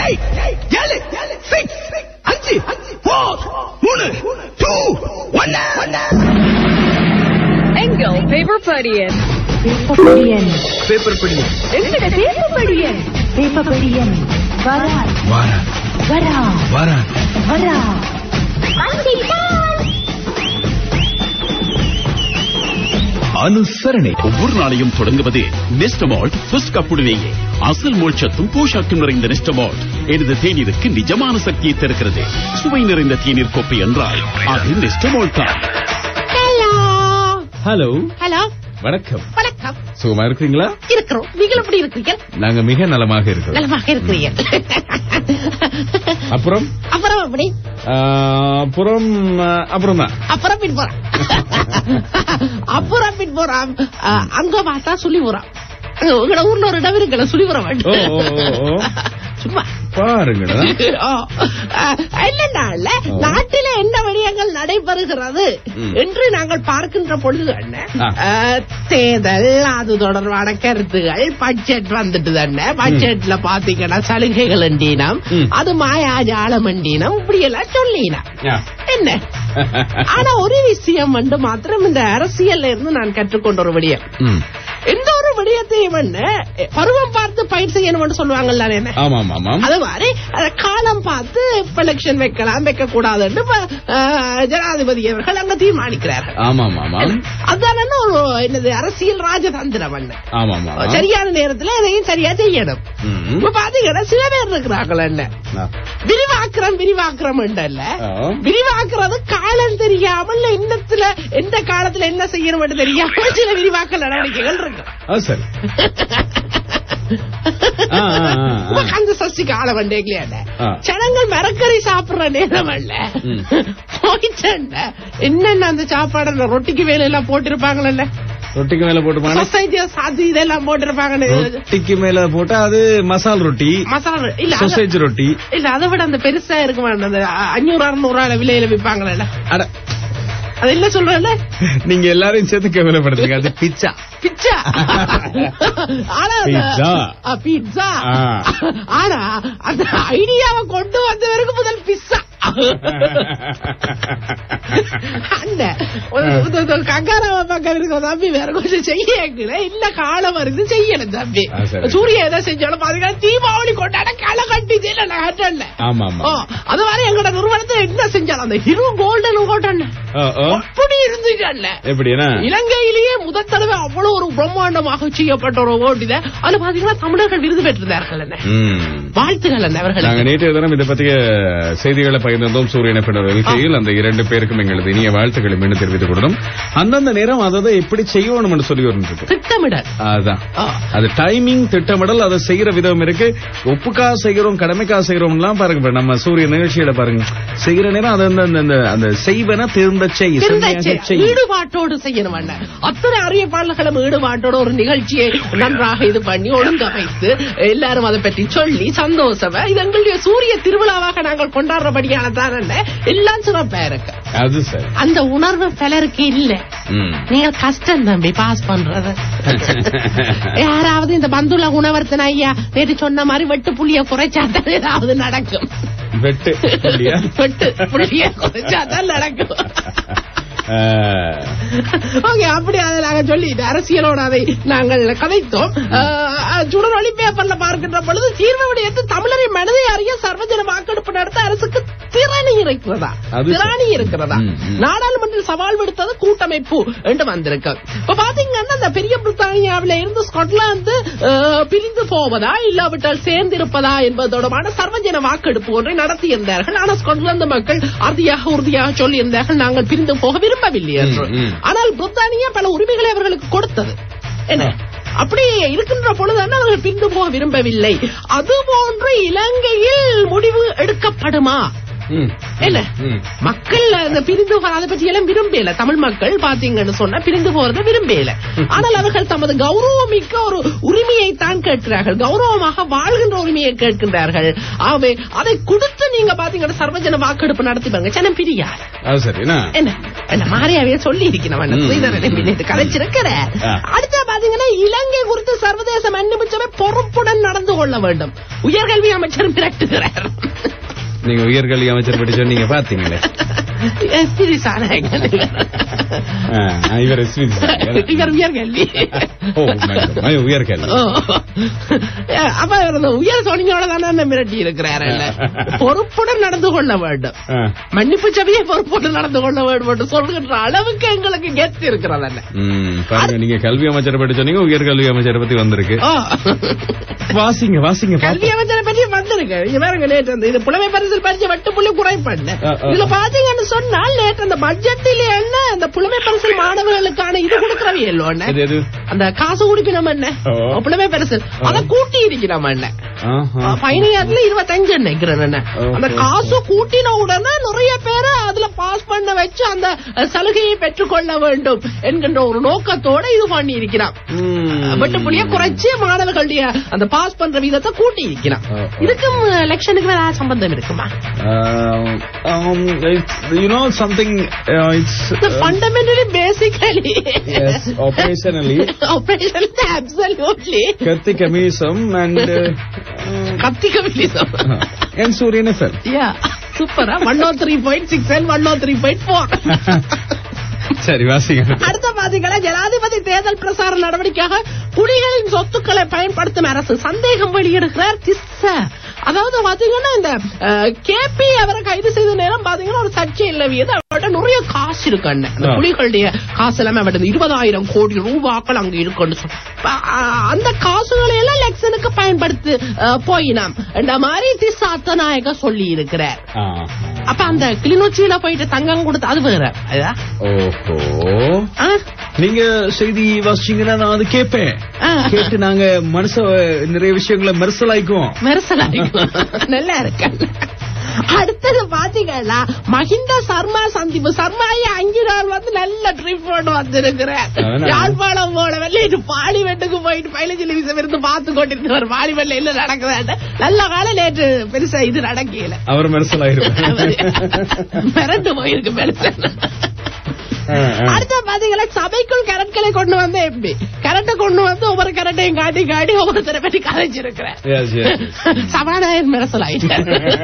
ஏழு சிக்ஸ் அஞ்சு ஃபோர் மூணு டூ ஒன்னு எங்கள் பேப்பர் படியன் பேப்பபடியன் பேப்பர் படி எங்கட பேப்பர் பேப்பபடியன் வரா வாரா வரா வாரா வரா அனுசரணை ஒவ்வொரு நாளையும் தொடங்குவது நெஸ்டமால்ட் ஃபர்ஸ்ட் கப்புடனேயே அசல் மோட்சத்தும் போஷாக்கும் நிறைந்த நெஸ்டமால்ட் எனது தேநீருக்கு நிஜமான சக்தியை தருகிறது சுவை நிறைந்த தேநீர் கோப்பை என்றால் அது நெஸ்டமால்ட் தான் ஹலோ ஹலோ வணக்கம் வணக்கம் சுகமா இருக்கிறீங்களா இருக்கிறோம் நீங்கள் எப்படி இருக்கிறீங்க நாங்க மிக நலமாக இருக்கிறோம் நலமாக இருக்கிறீங்க அப்புறம் அப்புறம் எப்படி ஆ, அப்புறம் ஆ, அப்புறம் தான் அப்புறம் பின் போறான் அப்புறம் பின் போறான் அஹ், அங்க பார்த்தா சொல்லி போறான் உங்களோட ஊர்ல ஒரு இடம் இருக்குல்ல சொல்லி போற ஓ, ஓ, ஓ, ஓ. சும்மா பாருங்களா ஓ, அஹ், இல்லைன்னா இல்ல ஓ. நாட்டில என்ன விடயங்கள் நடைபெறுகிறது ம். என்று நாங்கள் பார்க்கின்ற பொழுது என்ன ஆ. அஹ், தேர்தல் அது தொடர்பான கருத்துகள் பட்ஜெட் வந்துட்டு தானே பட்ஜெட்ல பாத்தீங்கன்னா சலுகைகள் எண்டினம் ம். அது மாயாஜாலம் எண்டினம் இப்படி எல்லாம் சொல்லினான் ஆ. என்ன ஆனா ஒரு விஷயம் வந்து மாத்திரம் இந்த அரசியல்ல இருந்து நான் கற்றுக்கொண்ட ஒரு விடயம் ம். எந்த ஒரு விடயத்தையும் என்ன பருவம் பார்த்து பயிர் செய்யணும்னு சொல்லுவாங்கல்ல என்ன ஆமாம் ஆமாம் அது மாதிரி அத காலம் பார்த்து எலெக்ஷன் வைக்கலாம் வைக்க கூடாதுன்னு இப்ப, அஹ், ஜனாதிபதி அவர்கள் அங்க தீர்மானிக்கிறார்கள் ஆமாம் ஆமாம் அதான ஒரு என்னது அரசியல் ராஜதந்திரம் என்ன ஆமாம் ஆமாம் சரியான நேரத்துல எதையும் சரியா செய்யணும் ம். இப்ப பாத்தீங்கன்னா சில பேர் இருக்கிறார்கள் என்ன ஆ. விரிவாக்குறம் விரிவாக்குறம் இல்ல ஆ. விரிவாக்குறது காலம் தெரியாமல் இன்னத்துல எந்த காலத்துல என்ன செய்யணும் தெரியாமல் சில விரிவாக்க நடவடிக்கைகள் இருக்கு ஆ, சரி ஆ, ஆ, ஆ, ஆ. உனக்கு அந்த சஷ்டி காலம் வந்தேங்களே ஆ. ஜனங்கள் மரக்கறி சாப்பிடுற நேரம் அல்ல ம். போயிட்டேன்ல என்னென்ன அந்த சாப்பாடு அந்த ரொட்டிக்கு வேலை எல்லாம் போட்டிருப்பாங்கல்ல ரொட்டிக்கு மேல போட்டு பானா சொசைட்டிஸ் அது இதெல்லாம் போட்டிருப்பாங்க ரொட்டிக்கு மேல போட்டா அது மசால் ரொட்டி மசாலா இல்ல அது- சொசேஜ் ரொட்டி இல்ல அதை விட அந்த பெருசா இருக்குமா அந்த அஞ்சூறு அறுநூறு ரூபாய் விலையில விற்பாங்கல்ல அட அது என்ன சொல்றேன்ல நீங்க எல்லாரையும் சேர்த்து கேவலப்படுத்துங்க அது பிச்சா பிச்சா ஆனா அந்த- Pizza. ஆ, pizza. ஆ. ஆனா அந்த ஐடியாவை கொண்டு வந்தவருக்கு முதல் பிஸ்ஸா அந்த கங்காராவ பக்கம் இருக்கிற தம்பி வேற கொஞ்சம் செய்யல இல்ல காலம் வருது செய்யல தம்பி ஆ, சரி. சூரிய எதை செஞ்சாலும் பாத்தீங்கன்னா தீபாவளி கொண்டாட களை கட்டி செய்யல ஹட்டல்ல ஆமா ஓ ஆமா அது மாதிரி எங்களோட நிறுவனத்தை என்ன செஞ்சாலும் அந்த ஹிரு கோல்டன் கோட்டன் ஓ, ஓ. அப்படி இருந்துச்சல்ல எப்படின்னா இலங்கையிலேயே முதல் தடவை அவ்வளவு ஒரு பிரம்மாண்டமாக செய்யப்பட்ட ஒரு ஓட்டித அதுல பாத்தீங்கன்னா தமிழர்கள் விருது பெற்றிருந்தார்கள் என்ன ம். வாழ்த்துகள் என்ன நாங்க அவர்களுக்கு நேற்றைய தினம் இதை பற்றிய செய்திகளை பகிர்ந்தோம் சூரியனை பின்னர் இருக்கையில் அந்த இரண்டு பேருக்கும் எங்களது இனிய வாழ்த்துக்களை மீண்டும் தெரிவித்துக் கொள்ளணும் அந்தந்த நேரம் அதை எப்படி செய்யணும் என்று சொல்லி வருது திட்டமிடல் அதான் ஆ. அது டைமிங் திட்டமிடல் அதை செய்யற விதம் இருக்கு ஒப்புக்கா செய்கிறோம் கடமைக்கா செய்கிறோம்லாம் பாருங்க இப்ப நம்ம சூரிய நிகழ்ச்சியில பாருங்க செய்யற நேரம் அது அந்த- அந்த- அந்த- அந்த செய்வன திருந்த செய் செம்மையாக திருந்தச்சே, செய் ஈடுபாட்டோடு செய்யணும் அண்ணா. அத்தனை அறிவிப்பாளர்களும் ஈடுபாட்டோட ஒரு நிகழ்ச்சியை நன்றாக இது பண்ணி ஒழுங்கமைத்து எல்லாரும் அதை பற்றி சொல்லி சந்தோஷமா இது எங்களுடைய சூரிய திருவிழாவாக நாங்கள் கொண்டாடுறபடியான தான் அண்ணா. எல்லாம் சிறப்பா இருக்கு அது சரி அந்த உணர்வு பலருக்கு இல்ல ம். நீங்க கஷ்டம் தம்பி பாஸ் பண்றது யாராவது இந்த பந்துல உணவர்த்தன ஐயா நேற்று சொன்ன மாதிரி வெட்டு புளிய குறைச்சாதான் ஏதாவது நடக்கும் வெட்டு இல்லையா? வெட்டு புளிய குறைச்சாதான் நடக்கும் ஆ. ஓகே அப்படி அதை நாங்க சொல்லி இந்த அரசியலோட அதை நாங்கள் கதைத்தோம் அஹ், சுடரொளி பேப்பர்ல பார்க்கின்ற பொழுது தீர்வு விடயத்து தமிழரின் மனதை அறிய சர்வஜன வாக்கெடுப்பு நடத்த அரசுக்கு திறனி இருக்கிறதா அது சரி. திறனி இருக்கிறதா ம், ம். நாடாளுமன்றில் சவால் விடுத்தது கூட்டமைப்பு என்று வந்திருக்கு இப்ப பாத்தீங்கன்னா இந்த பெரிய பிரித்தானியாவில இருந்து ஸ்காட்லாந்து அஹ், பிரிந்து போவதா இல்லாவிட்டால் சேர்ந்திருப்பதா என்பது தொடர்பான சர்வஜன வாக்கெடுப்பு ஒன்றை நடத்தியிருந்தார்கள் ஆனால் ஸ்காட்லாந்து மக்கள் அறுதியாக உறுதியாக சொல்லியிருந்தார்கள் நாங்கள் பிரிந்து போக விரும்பவில்லை என்று ம், ம். ஆனால் பிரித்தானியா பல உரிமைகளை அவர்களுக்கு கொடுத்தது என்ன அப்படி இருக்கின்ற பொழுதுதான் அவர்கள் பிரிந்து போக விரும்பவில்லை அதுபோன்று இலங்கையில் முடிவு எடுக்கப்படுமா ம். என்ன ம். மக்கள் அந்த பிரிந்து போற- அதை பற்றி எல்லாம் விரும்பல தமிழ் மக்கள் பாத்தீங்கன்னு சொன்னா பிரிந்து போறதை விரும்பல ஆனால் அவர்கள் தமது கௌரவமிக்க ஒரு உரிமையை தான் கேட்கிறார்கள் கௌரவமாக வாழ்கின்ற உரிமையை கேட்கின்றார்கள் ஆகவே அதை கொடுத்து நீங்க பாத்தீங்கன்னா சர்வஜன வாக்கெடுப்பு நடத்தி பாருங்க ஜனம் பிரியார் அது சரி என்ன என்ன என்ன மாறியாவே சொல்லி இருக்கிறவன் ம். ஸ்ரீதரன் கதைச்சிருக்கிறார் ஆ. அடுத்த பாத்தீங்கன்னா இலங்கை குறித்து சர்வதேச மன்னிப்புச்சபை பொறுப்புடன் நடந்து கொள்ள வேண்டும் உயர்கல்வி அமைச்சர் மிரட்டுகிறார் நீங்க உயர்கல்வி அமைச்சர் பற்றி சொன்னீங்க பாத்தீங்களே எஸ்பிரி சாநாயகன் ஆ, இவர் எஸ்வி இவர் உயர்கல்வி ஓ madam. ஐ, உயர்கல்வி ஓ. அப்ப இவர் அந்த உயர் சொன்னீங்களோட தானே மிரட்டி இருக்கிறாரு பொறுப்புடன் நடந்து கொள்ள வேண்டும் ஆ. மன்னிப்பு சபையை பொறுப்புடன் நடந்து கொள்ள வேண்டும் என்று சொல்கின்ற அளவுக்கு எங்களுக்கு கெத்து இருக்கிறது ம், பாருங்க நீங்க கல்வி அமைச்சரை பற்றி சொன்னீங்க உயர்கல்வி அமைச்சரை பத்தி வந்திருக்கு ஓ. வாசிங்க வாசிங்க கல்வி பாப்போம். அமைச்சரை பற்றி வந்திருக்கு இங்க பாருங்க நேற்று அந்த இது புலமை பரிசில் பரிசு வட்டு புள்ளி குறைப்பண்ண ஆ, ஆ. இதுல பாத்தீங்கன்னு சொன்னால் நேற்று அந்த பட்ஜெட்டில் என்ன அந்த புலமை பரிசில் மாணவர்களுக்கான இது கொடுக்கறவே இல்லோன்னு எது எது அந்த காசு குடிக்கணும் என்ன ஓ. புலமை பரிசில் அதை கூட்டி இருக்கணும் என்ன ஆஹா. பயணியாத்துல இருபத்தஞ்சு நினைக்கிறேன் என்ன ஓ, அந்த ஓ, காசு கூட்டின உடனே நிறைய பேரை அதுல பாஸ் பண்ண வச்சு அந்த அஹ், சலுகையை பெற்றுக்கொள்ள வேண்டும் என்கின்ற ஒரு நோக்கத்தோட இது பண்ணி இருக்கிறான் ம். வெட்டு புள்ளிய குறைச்சு மாணவர்களுடைய அந்த பாஸ் பண்ற வீதத்தை கூட்டி இருக்கிறான் ஓ, ஓ. இதுக்கும் எலெக்ஷனுக்கு வேற சம்பந்தம் இருக்குமா Um, um, it's, you know something, uh, it's... The fundamentally, basically, Yes, operationally. operationally, absolutely, Karthi Kamisam and... Uh, கத்தி கமிலிசம் uh, and Suryan FM. Yeah சூப்பரா one O three point six and one O three point four சரி வாசிங்க அடுத்த பாத்தீங்கன்னா ஜனாதிபதி தேர்தல் பிரசார நடவடிக்கையாக புலிகளின் சொத்துக்களை பயன்படுத்தும் அரசு சந்தேகம் வெளியிடுகிறார் திஸ்ஸ அதாவது பாத்தீங்கன்னா இந்த கேபி அவரை கைது செய்த நேரம் பாத்தீங்கன்னா ஒரு சர்ச்சை இல்லவியது அவர்கிட்ட நிறைய காசு இருக்கு அண்ணன். அந்த ஆ. புலிகளுடைய காசு எல்லாமே அவர்கிட்ட இருபதாயிரம் கோடி ரூபாக்கள் அங்க இருக்குன்னு சொல்லி ப- அஹ், அந்த காசுகளை எல்லாம் எலெக்ஷனுக்கு பயன்படுத்து அஹ், போயினாம் இந்த மாதிரி திஸ்ஸ அத்தநாயக சொல்லி இருக்கிறார் ஆஹா. அப்ப அந்த கிளிநொச்சியில போயிட்டு தங்கம் கொடுத்து அது வேற அதா? ஓஹோ ஆ? நீங்க செய்தி வாசிச்சீங்கன்னா நான் அது கேட்பேன் ஆ. கேட்டு நாங்க மனச நிறைய விஷயங்களை மெர்சலாய்க்குவோம் மெர்சலாய்க்கும் நல்லா இருக்கு அடுத்தது பாத்தீங்கன்னா மஹிந்த சர்மா சந்திப்பு சர்மாயி அஞ்சு நாள் வந்து நல்ல ட்ரிப் போட்டு வந்திருக்கிறேன் அதனால? யாழ்ப்பாணம் போல வெள்ளையிட்டு பாலிவெட்டுக்கு போயிட்டு பயிலஜி நிமிஷம் இருந்து பார்த்து கொண்டிருந்தவர் பாலிவெல்ல என்ன நடக்குது நல்ல காலம் நேற்று பெருசா இது நடக்கல அவர் மெர்சலாயிருப்பார் மிரண்டு போயிருக்கு பெருசா அடுத்த பாத்தீங்கன்னா சபைக்குள் கரட்களை கொண்டு வந்து எப்படி கரட்டை கொண்டு வந்து ஒவ்வொரு கரட்டையும் காட்டி காட்டி ஒவ்வொருத்தரை பற்றி கதைச்சிருக்கிறேன் Yes, yes. சபாநாயகர் மிரசலாயிட்டார்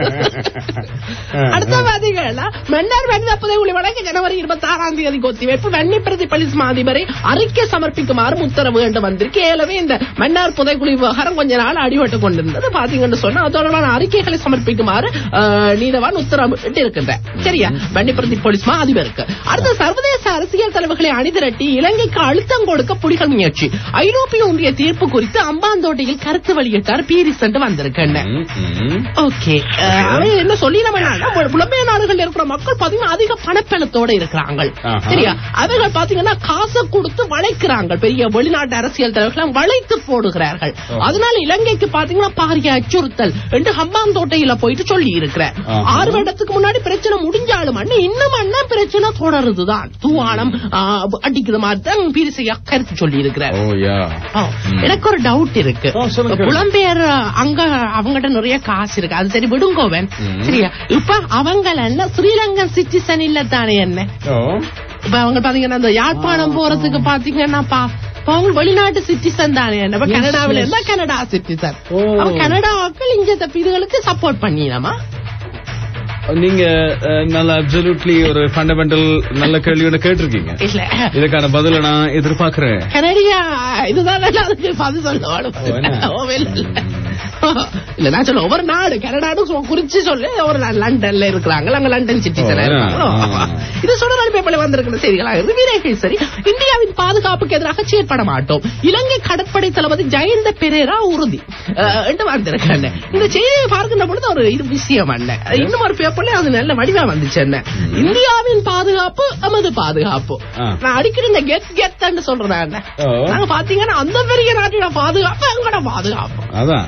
அடுத்த பாத்தீங்கன்னா மன்னர் மனித புதைகுழி வழக்கு ஜனவரி இருபத்தி ஆறாம் தேதி ஒத்திவைப்பு வன்னி பிரதிபலிஸ் அதிபரை அறிக்கை சமர்ப்பிக்குமாறு உத்தரவு என்று வந்திருக்கு ஏலவே இந்த மன்னார் புதைக்குழி விவகாரம் கொஞ்ச நாள் அடிபட்டு கொண்டிருந்தது பாத்தீங்கன்னு சொன்னா அது தொடர்பான அறிக்கைகளை சமர்ப்பிக்குமாறு ஆஹ், நீதவான் உத்தரவு இருக்கின்ற சரியா வன்னி பிரதிபலிஸ் அதிபருக்கு அடுத்த சர்வதேச அரசியல் தலைவர்களை அணிதிரட்டி இலங்கைக்கு அழுத்தம் கொடுக்க புலிகள் முயற்சி ஐரோப்பிய ஒன்றிய தீர்ப்பு குறித்து அம்பாந்தோட்டையில் கருத்து வெளியிட்டார் பீரிசன்ட் வந்திருக்கேன் ம், ம். ஓகே அவன் என்ன சொல்லி நம்ம புலம்பெயர் நாடுகள் இருக்கிற மக்கள் பாத்தீங்கன்னா அதிக பணப்பணத்தோட இருக்கிறாங்க ஆஹா. சரியா அவர்கள் பாத்தீங்கன்னா காசை கொடுத்து வளைக்கிறாங்க பெரிய வெளிநாட்டு அரசியல் தலைவர்கள் வளைத்து போடுகிறார்கள் ஓ. அதனால இலங்கைக்கு பாத்தீங்கன்னா பாரிய அச்சுறுத்தல் என்று ஹம்பாந்தோட்டையில போயிட்டு சொல்லி இருக்கிறேன் ஆஹா. ஆறு வருடத்துக்கு முன்னாடி பிரச்சனை முடிஞ்சாலும் அண்ணா இன்னும் அண்ணா பிரச்சனை தொடருதுதான் தூவானம் ஆ, அடிக்கிற மாதிரி தான் பீரிசையா கருத்து சொல்லி இருக்கிறார் ஓ யா ஆ, ம். எனக்கு ஒரு டவுட் இருக்கு ஆ, சொல்லுங்க. புலம்பெயர் அங்க அவங்ககிட்ட நிறைய காசு இருக்கு அது சரி விடுங்கோவன் ம். சரியா இப்ப அவங்க என்ன ஸ்ரீலங்கன் சிட்டிசன் இல்ல தானே என்ன ஓ இப்ப அவங்க பாத்தீங்கன்னா அந்த யாழ்ப்பாணம் போறதுக்கு பாத்தீங்கன்னா பா இப்ப அவங்க வெளிநாட்டு சிட்டிசன் தானே என்ன இப்ப Yes, கனடாவில yes. இருந்தா கனடா சிட்டிசன் ஓ. அவன் கனடா ஆக்கள் இங்க தப்பிதுகளுக்கு சப்போர்ட் பண்ணிடலாமா நீங்க அஹ், நல்ல அப்சல்யூட்லி ஒரு ஃபண்டமெண்டல் நல்ல கேள்வி ஒண்ணு கேட்டிருக்கீங்க இல்ல இதுக்கான பதில நான் எதிர்பார்க்கிறேன் கனடியா இதுதான் நல்லா அதுக்கு பதில் சொல்லுவாள் ஓ, என்ன? ஓ, இல்ல, இல்ல. இல்ல நான் சொல்ல ஒவ்வொரு நாடு கனடாடு சொ- குறிச்சு சொல்லு ஒரு நாள் லண்டன்ல இருக்கிறாங்க அங்க லண்டன் சிட்டிசன் ஓ, இருக்காங்களோ ஆ. இது சுடரால் பேப்பர்ல வந்திருக்கிற செய்திகளா இருந்து வீரர்கள் சரி இந்தியாவின் பாதுகாப்புக்கு எதிராக செயற்பட மாட்டோம் இலங்கை கடற்படை தளபதி ஜெயந்த பெரேரா உறுதி அஹ், என்று வந்திருக்காங்க இந்த செய்தியை பார்க்கின்ற பொழுது ஒரு இது விஷயம் அல்ல இன்னும் ஒரு பேப்பர்ல அது நல்ல வடிவா வந்துச்சு என்ன இந்தியாவின் பாதுகாப்பு நமது பாதுகாப்பு ஆ. நான் அடிக்கடி இந்த கெட் கெட் சொல்றேன் ஓ. நாங்க பாத்தீங்கன்னா அந்த பெரிய நாட்டோட பாதுகாப்பு எங்களோட பாதுகாப்பு அதான் ஆ.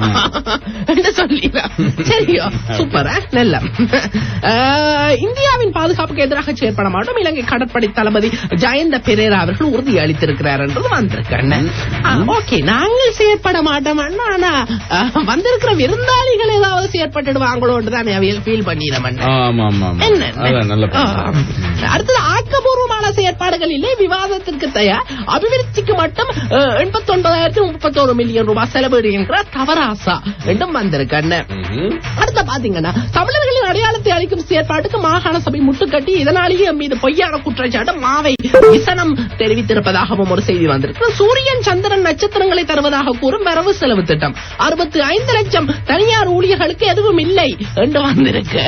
என்று சொல்லிடலாம் சரியோ சூப்பர் ஆ? நல்ல அஹ், இந்தியாவின் பாதுகாப்புக்கு எதிராக செயற்பட மாட்டோம் இலங்கை கடற்படை தளபதி ஜெயந்த பெரேரா அவர்கள் உறுதி அளித்திருக்கிறார் என்றது வந்திருக்கேன் ஓகே நாங்கள் செயற்பட மாட்டோம் அண்ணா. ஆனா அஹ், வந்திருக்கிற விருந்தாளிகள் ஏதாவது செயற்பட்டுடுவாங்களோ தான் அவையில் ஃபீல் பண்ணிடுறேன் ஆமா ஆமா ஆமா என்ன அதான் நல்ல ஆ. point. அடுத்தது ஆக்கப்பூர்வமான செயற்பாடுகளிலே விவாதத்திற்கு தயார் அபிவிருத்திக்கு மட்டும் எண்பத்தி ஒன்பதாயிரத்தி முப்பத்தோரு மில்லியன் ரூபாய் செலவிடுகின்ற தவராசா என்றும் வந்திருக்கேன் ம்ஹும். அடுத்த பாத்தீங்கன்னா தமிழர்களின் அடையாளத்தை அளிக்கும் செயற்பாட்டுக்கு மாகாண சபை முட்டுக்கட்டி இதனாலேயே எம் மீது பொய்யான குற்றச்சாட்டு மாவை விசனம் தெரிவித்திருப்பதாகவும் ஒரு செய்தி வந்திருக்கு சூரியன் சந்திரன் நட்சத்திரங்களை தருவதாக கூறும் வரவு செலவு திட்டம் அறுபத்தி ஐந்து லட்சம் தனியார் ஊழியர்களுக்கு எதுவும் இல்லை என்று வந்திருக்கு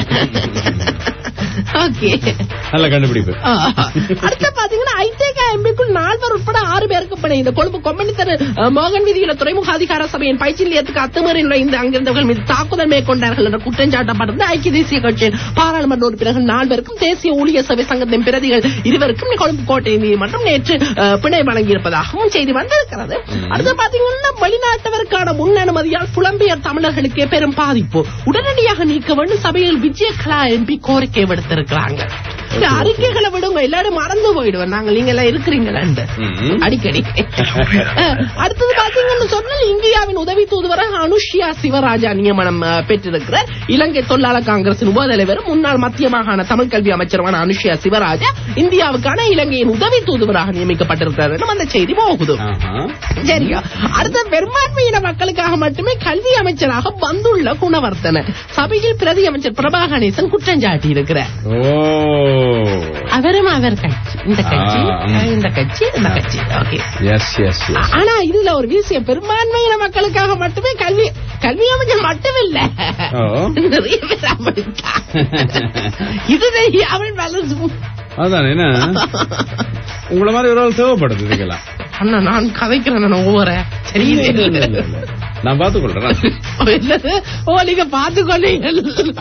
ஓகே நல்ல கண்டுபிடிப்பு ஆ. அடுத்து பாத்தீங்கன்னா ஐதேக எம்பிக்குள் நால்வர் உட்பட ஆறு பேருக்கு பிணை இந்த கொழும்பு கொம்பனி தெரு அஹ், மோகன் வீதியில துறைமுக அதிகார சபையின் பயிற்சி நிலையத்துக்கு அத்துமீறி நுழைந்து அங்கிருந்தவர்கள் மீது தாக்குதல் மேற்கொண்டார்கள் என்ற குற்றஞ்சாட்டப்பட்டது ஐக்கிய தேசிய கட்சியின் பாராளுமன்ற உறுப்பினர்கள் நால்வருக்கும் தேசிய ஊழியர் சபை சங்கத்தின் பிரதிகள் இருவருக்கும் கொழும்பு கோட்டை நீதிமன்றம் நேற்று அஹ், பிணை வழங்கியிருப்பதாகவும் செய்தி வந்திருக்கிறது அடுத்து பாத்தீங்கன்னா வெளிநாட்டவருக்கான முன் அனுமதியால் புலம்பெயர் தமிழர்களுக்கே பெரும் பாதிப்பு உடனடியாக நீக்க வேண்டும் சபையில் விஜயகலா எம்பி கோரிக்கை விடுத்திருக்கிறாங்க இந்த அறிக்கைகளை விடுங்க எல்லாரும் மறந்து போயிடுவோம் நாங்க நீங்க எல்லாம் இருக்கிறீங்களாண்டு ம்ஹும். அடிக்கடி அஹ், அடுத்தது பாத்தீங்கன்னு சொன்னால் இந்தியாவின் உதவி தூதுவராக அனுஷ்யா சிவராஜா நியமனம் அஹ், பெற்றிருக்கிறார் இலங்கை தொழிலாளர் காங்கிரசின் உபதலைவர் முன்னாள் மத்திய மாகாண தமிழ் கல்வி அமைச்சருமான அனுஷ்யா சிவராஜா இந்தியாவுக்கான இலங்கையின் உதவி தூதுவராக நியமிக்கப்பட்டிருக்கிறார் என்றும் அந்த செய்தி போகுது ஆஹா. சரியா அடுத்த பெரும்பான்மையின மக்களுக்காக மட்டுமே கல்வி அமைச்சராக வந்துள்ள குணவர்த்தன சபையில் பிரதி அமைச்சர் பிரபா கணேசன் குற்றம் சாட்டி இருக்கிறார் ஓ அவரும் அவர் கட்சி இந்த கட்சி ஆ, ம். இந்த கட்சி இந்த கட்சி ஓகே எஸ் எஸ் எஸ் ஆனா இதுல ஒரு விஷயம் பெரும்பான்மையின மக்களுக்காக மட்டுமே கல்வி கல்வி அமைச்சர் மட்டும் இல்ல ஓ. நிறைய பேர் அப்படித்தான் இது தெரியாமல் பேலன்ஸ் அதான் என்ன உங்கள மாதிரி ஒரு ஆள் தேவைப்படுது இதுக்கெல்லாம் அண்ணா நான் கதைக்கிறேன் நான் ஒவ்வொரு சரி இல்ல, இல்ல, இல்ல, இல்ல. நான் பாத்துக்கொள்றேன் என்னது? ஓ நீங்க பாத்துக்கொள்ளீங்கள்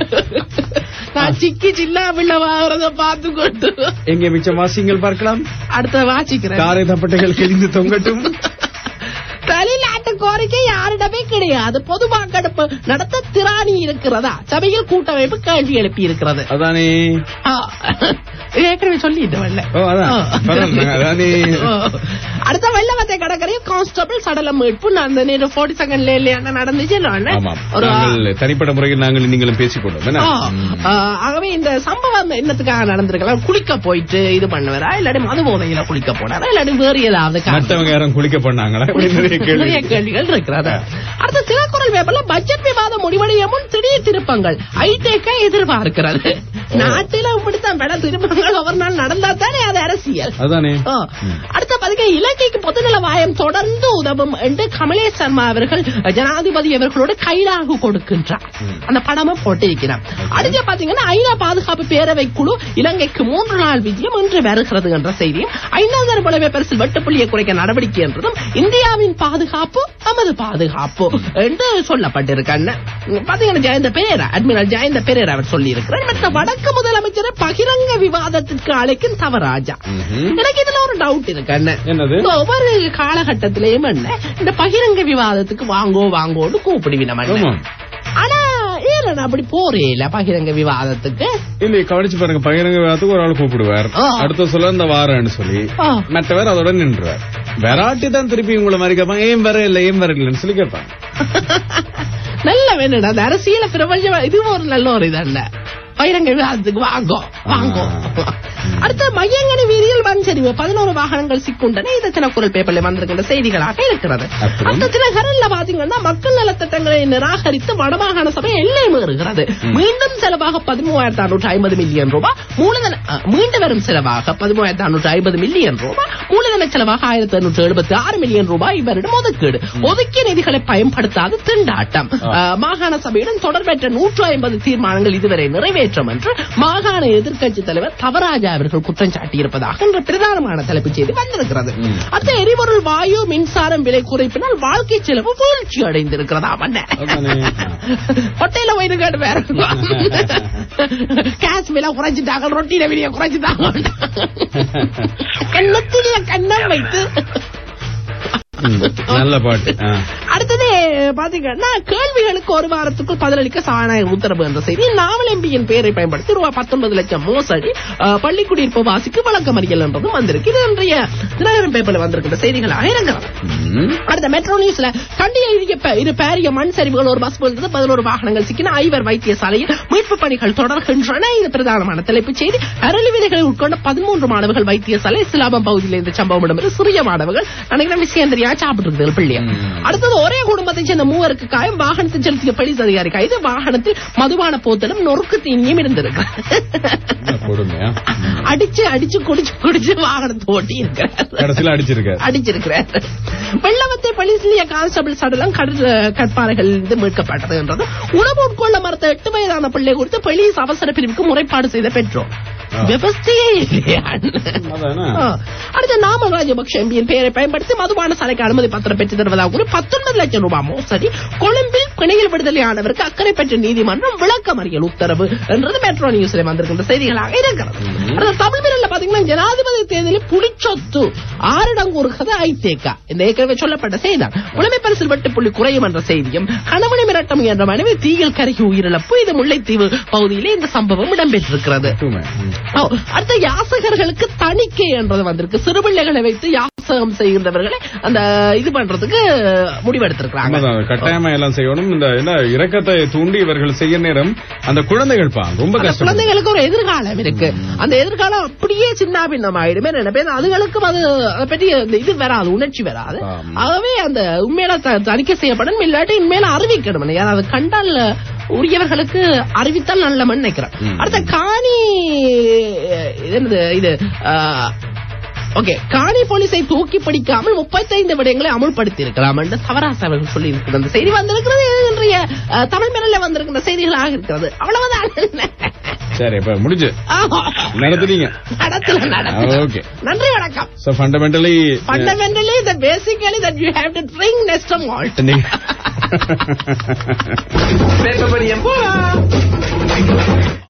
நான் சிக்கி சின்ன பிள்ளை வாங்குறத பாத்துக்கொண்டு எங்கே மிச்சம் வாசிங்கள் பார்க்கலாம் அடுத்த வாசிக்கிறேன் காரை தப்பட்டைகள் கிழிந்து தொங்கட்டும் வெளிநாட்டு கோரிக்கை யாரிடமே கிடையாது பொது வாக்கெடுப்பு நடத்த திராணி இருக்கிறதா சபையில் கூட்டமைப்பு கேள்வி எழுப்பி இருக்கிறது அதானே ஆ, ஏற்கனவே சொல்லிட்டவல்ல ஓ அதான் பரவாயில்ல, அதானே அடுத்த வெள்ளவத்தை கடற்கரையில் கான்ஸ்டபிள் சடலம் மீட்பு நான் நேற்று போர்ட்டி செகண்ட்ல இல்லையா நடந்துச்சு இல்ல? ஆமாம் ஒரு நாங்கள் தனிப்பட்ட முறையில் நாங்கள் நீங்களும் பேசிக்கொண்டோம் என்ன? ஆ, ஆ, ஆகவே இந்த சம்பவம் என்னத்துக்காக நடந்திருக்கலாம் குளிக்க போயிட்டு இது பண்ணுவாரா இல்லாட்டி மது போதையில குளிக்க போனாரா இல்லாட்டி வேறு ஏதாவது காரணம்? மற்றவங்க யாரும் குளிக்க பண்ணாங்களா இப்படி நிறைய கேள்வி நிறைய கேள்விகள் இருக்கிறது அடுத்த திருக்குறள் வேப்பல பட்ஜெட் விவாதம் முடிவடைய முன் திடீர் திருப்பங்கள் ஐடேக்க எதிர்பார்க்கிறது நாட்டில இப்படித்தான் பல திருப்பங்கள் ஒவ்வொரு நாள் நடந்தா தானே அது அரசியல் அதானே ஆ. அடுத்த பதிகை இலங்கைக்கு பொதுநல வாயம் தொடர்ந்து உதவும் என்று கமலேஷ் சர்மா அவர்கள் ஜனாதிபதி அவர்களோடு கைலாகு கொடுக்கின்றார் அந்த படமும் போட்டிருக்கிறார் அடுத்து பாத்தீங்கன்னா ஐநா பாதுகாப்பு பேரவை குழு இலங்கைக்கு மூன்று நாள் விஜயம் இன்று வருகிறது என்ற செய்தியும் ஐநாதர புலமை பரிசில் வெட்டுப்புள்ளியை குறைக்க நடவடிக்கை என்றதும் இந்தியாவின் பாதுகாப்பு நமது பாதுகாப்பு என்று சொல்லப்பட்டிருக்காங்க பாத்தீங்கன்னா ஜெயந்த பெரேரா அட்மிரல் ஜெயந்த பெரேரா அவர் சொல்லி இருக்கிறார் மற்ற வடக்கு முதலமைச்சரை பகிரங்க விவாதத்திற்கு அழைக்கும் தவராஜா ம்ஹும். எனக்கு இதுல ஒரு டவுட் இருக்கு அண்ணன் என்னது இந்த ஒவ்வொரு காலகட்டத்திலயும் என்ன இந்த பகிரங்க விவாதத்துக்கு வாங்கோ வாங்கோன்னு கூப்பிடுவினம் ஆமாம். ஆனா ஏன் நான் அப்படி போறே இல்ல பகிரங்க விவாதத்துக்கு இல்ல கவனிச்சு பாருங்க பகிரங்க விவாதத்துக்கு ஒரு ஆள் கூப்பிடுவார் ஆ. அடுத்த சொல்ல இந்த வாரன்னு சொல்லி ஆ. மற்றவர் அதோட நின்றுவார் வெராட்டி தான் திருப்பி உங்களை மாதிரி கேட்பாங்க ஏன் வர இல்ல ஏன் வர இல்லைன்னு சொல்லி கேட்பாங்க நல்ல வேணும்டா அந்த அரசியல பிரபஞ்சம் இதுவும் ஒரு நல்ல ஒரு இதல்ல பகிரங்க விவாதத்துக்கு வாங்கோ வாங்கோ ஆ. அடுத்த மையங்கனி வீதியில் மண் சரிவு பதினோரு வாகனங்கள் சிக்குண்டன இது தினக்குரல் பேப்பர்ல வந்திருக்கின்ற செய்திகளாக இருக்கிறது அப்புறம்? அந்த தினகரன்ல பாத்தீங்கன்னா மக்கள் நலத்திட்டங்களை நிராகரித்து வடமாகாண சபை எல்லை மீறுகிறது மீண்டும் செலவாக பதிமூவாயிரத்தி அறுநூற்றி ஐம்பது மில்லியன் ரூபாய் மூலதன அ, மீண்டு வரும் செலவாக பதிமூவாயிரத்தி அறுநூற்றி ஐம்பது மில்லியன் ரூபாய் மூலதன செலவாக ஆயிரத்தி அறுநூற்றி எழுபத்தி ஆறு மில்லியன் ரூபாய் இவரிடம் ஒதுக்கீடு ஒதுக்கிய நிதிகளை பயன்படுத்தாது திண்டாட்டம் அ, மாகாண சபையுடன் தொடர்பற்ற நூற்று ஐம்பது தீர்மானங்கள் இதுவரை நிறைவேற்றும் என்று மாகாண எதிர்க்கட்சி தலைவர் தவராஜா அவர்கள் குற்றம் சாட்டியிருப்பதாக இன்று பிரதானமான தலைப்புச் செய்தி வந்திருக்கிறது அடுத்த எரிபொருள் வாயு மின்சாரம் விலை குறைப்பினால் வாழ்க்கை செலவு வீழ்ச்சி அடைந்திருக்கிறதா மன்ன அதானே. கொட்டையில போயிட்டு கேட்டு வேற கேஸ் விலை குறைச்சிட்டாங்க ரொட்டியில விலைய குறைச்சிட்டாங்க கண்ணத்திலே கண்ணம் வைத்து ம், நல்ல பாட்டு ஆ. அடுத்தது பாத்தீங்கன்னா கேள்விகளுக்கு ஒரு வாரத்துக்குள் பதிலளிக்க சபாநாயகர் உத்தரவு என்ற செய்தி நாவல் எம்பியின் பெயரை பயன்படுத்தி ரூபாய் பத்தொன்பது லட்சம் மோசடி அஹ், பள்ளி குடியிருப்பு வாசிக்கு வழக்கமறியல் என்றதும் வந்திருக்கு இது இன்றைய தினகரன் பேப்பர்ல வந்திருக்கிற செய்திகளாக இருக்கிறது அடுத்த மெட்ரோ நியூஸ்ல கண்டிய இரு ப- இரு பேரிய மண் சரிவுகள் ஒரு பஸ் விழுந்தது பதினோரு வாகனங்கள் சிக்கின ஐவர் வைத்தியசாலையில் மீட்பு பணிகள் தொடர்கின்றன இது பிரதானமான தலைப்புச் செய்தி அரளி விதைகளை உட்கொண்ட பதிமூன்று மாணவர்கள் வைத்தியசாலை இஸ்லாமம் பகுதியில் இந்த சம்பவம் இடம்பெற்று சிறிய மாணவர்கள் நினைக்கிறேன் விஷயம் தெரியா சாப்பிட்டு பிள்ளைய அடுத்தது ஒரே குடும்பத்தைச் சேர்ந்த மூவருக்கு காயம் வாகனத்தை செலுத்திய போலீஸ் அதிகாரி கைது வாகனத்தில் மதுபான போத்தலும் நொறுக்கு தீனியும் இருந்திருக்கு கொடுமையா அடிச்சு அடிச்சு குடிச்சு குடிச்சு வாகனத்தை ஓட்டி இருக்கிறார் கடைசியில அடிச்சிருக்காரு அடிச்சிருக்கிறார் வெள்ளவத்தை போலீஸ் நிலைய கான்ஸ்டபிள் சடலம் கடல் கட்பாறைகள் இருந்து மீட்கப்பட்டது என்றது உணவு உட்கொள்ள மறுத்த எட்டு வயதான பிள்ளை குறித்து போலீஸ் அவசர பிரிவுக்கு முறைப்பாடு செய்த பெற்றோர் ஆ. விவசாயே இல்லையா அதானே? ஆ. அடுத்த நாமல் ராஜபக்ஷ எம்பியின் பெயரை பயன்படுத்தி மதுபான சாலைக்கு அனுமதி பத்திரம் பெற்று தருவதாக கூறி பத்தொன்பது லட்சம் ரூபாய் மோசடி கொழும்பில் பிணையில் விடுதலையானவருக்கு அக்கறை பெற்ற நீதிமன்றம் விளக்கமறியல் உத்தரவு என்றது மெட்ரோ நியூஸ்ல வந்திருக்கின்ற செய்திகளாக இருக்கிறது அடுத்த தமிழ் மீனல்ல பாத்தீங்கன்னா ஜனாதிபதி தேர்தலில் புலிச்சொத்து ஆறிடம் கூறுகிறது ஐதேகா இந்த ஏற்கனவே சொல்லப்பட்ட செய்திதான் புலமை பரிசில் வெட்டு புள்ளி குறையும் என்ற செய்தியும் கணவனை மிரட்டம் என்ற மனைவி தீயில் கருகி உயிரிழப்பு இது முல்லைத்தீவு பகுதியிலே இந்த சம்பவம் இடம்பெற்றிருக்கிறது மட்டுமே. ம். ஓ, அடுத்த யாசகர்களுக்கு தணிக்கை என்றது வந்திருக்கு சிறுபிள்ளைகளை வைத்து யாசகம் செய்கின்றவர்களை அந்த இது பண்றதுக்கு முடிவெடுத்திருக்கிறாங்க உண்மைதான். கட்டாயமா எல்லாம் செய்யணும் இந்த என்ன இரக்கத்தை தூண்டி இவர்கள் செய்ய நேரம் அந்த குழந்தைகள் பா ரொம்ப அந்த கஷ்டம் குழந்தைகளுக்கு ஒரு எதிர்காலம் இருக்கு அந்த எதிர்காலம் அப்படியே சின்ன பின்னம் ஆயிடுமே நினைப்பேன் அதுகளுக்கும் அது அதை பற்றி அந்த இது வராது உணர்ச்சி வராது ஆமா. ஆகவே அந்த உண்மையில த- தணிக்கை செய்யப்படும் இல்லாட்டி உண்மையில அறிவிக்கணும் யாராவது கண்டால் உரியவர்களுக்கு அறிவித்தால் நல்லமன்னு நினைக்கிறேன் ம். அடுத்த காணி இது என்னது இது ஓகே காணி போலீஸை தூக்கி பிடிக்காமல் முப்பத்தைந்து விடயங்களை அமுல்படுத்தி இருக்கலாம் என்று சவராஸ் அவர்கள் சொல்லி இருக்கிற அந்த செய்தி வந்திருக்கிறது இது இன்றைய அஹ், தமிழ் மிரல்ல வந்திருக்கிற செய்திகளாக இருக்கிறது அவ்வளவுதான் சரி இப்ப முடிஞ்சு ஆமா. நடத்துறீங்க நடத்தல நடத்தல ஓகே நன்றி வணக்கம் so fundamentally fundamentally the basically that you have to drink Nestum malt paper படியம் போலாம்